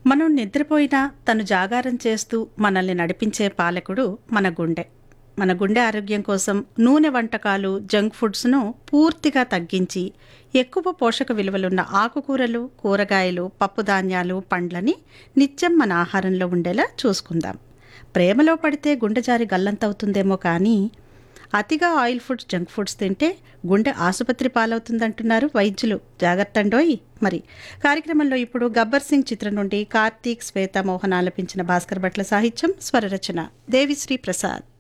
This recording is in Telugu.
మనం నిద్రపోయినా తను జాగారం చేస్తూ మనల్ని నడిపించే పాలకుడు మన గుండె మన గుండె ఆరోగ్యం కోసం నూనె వంటకాలు జంక్ ఫుడ్స్ను పూర్తిగా తగ్గించి ఎక్కువ పోషక విలువలున్న ఆకుకూరలు కూరగాయలు పప్పుధాన్యాలు పండ్లని నిత్యం మన ఆహారంలో ఉండేలా చూసుకుందాం ప్రేమలో పడితే గుండె జారి గల్లంతవుతుందేమో కానీ అతిగా ఆయిల్ ఫుడ్స్ జంక్ ఫుడ్స్ తింటే గుండె ఆసుపత్రి పాలవుతుందంటున్నారు వైద్యులు జాగ్రత్త అండోయ్ మరి కార్యక్రమంలో ఇప్పుడు గబ్బర్ సింగ్ చిత్రం నుండి కార్తీక్ శ్వేత మోహన్ ఆలపించిన భాస్కర్ భట్ల సాహిత్యం స్వరరచన దేవిశ్రీ ప్రసాద్